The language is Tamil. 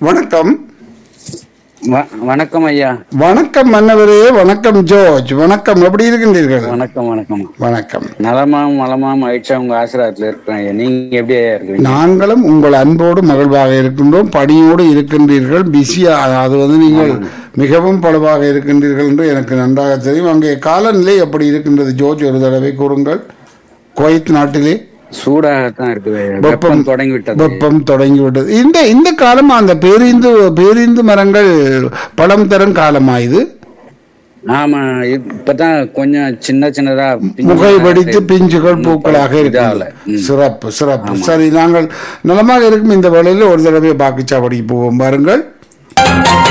வணக்கம் வ- வணக்கம் ஐயா வணக்கம் மன்னவரே வணக்கம் ஜோர்ஜ் வணக்கம் எப்படி இருக்கின்றீர்கள் வணக்கம் வணக்கம் வணக்கம் நலமாம் மலமாம் மகிழ்ச்சியா உங்க ஆசிரியத்துல இருக்கிறேன் ஐயா நீங்க எப்படி ஐயா இருக்கீங்க நாங்களும் உங்கள் அன்போடு மகிழ்வாக இருக்கின்றோம் பணியோடு இருக்கின்றீர்கள் பிஸியா அது வந்து நீங்கள் மிகவும் பழுவாக இருக்கின்றீர்கள் என்று எனக்கு நன்றாக தெரியும் அங்கே காலநிலை எப்படி இருக்கின்றது ஜோர்ஜ் ஒரு தடவை கூறுங்கள் குவைத் நாட்டிலே சூடாகத்தான் இருக்குது ஐயா. வெப்பம் வெப்பம் தொடங்கி விட்டது வெப்பம் தொடங்கிவிட்டது இந்த இந்த காலம் அந்த பேரிந்து பேரிந்து மரங்கள் பழம் தரும் காலமா இது ஆமா இப்பதான் கொஞ்சம் சின்ன சின்னதா பிஞ்சு முகை வெடித்து இருக்கு. பிஞ்சுகள் இன்னும் பூக்களாக இதாகல. இருக்கிறது ம். சிறப்பு சிறப்பு சரி நாங்கள் நலமாக இருக்கும் இந்த வேளையில் ஒரு தடவை வாக்குச்சாவடிக்கு போவோம் பாருங்கள்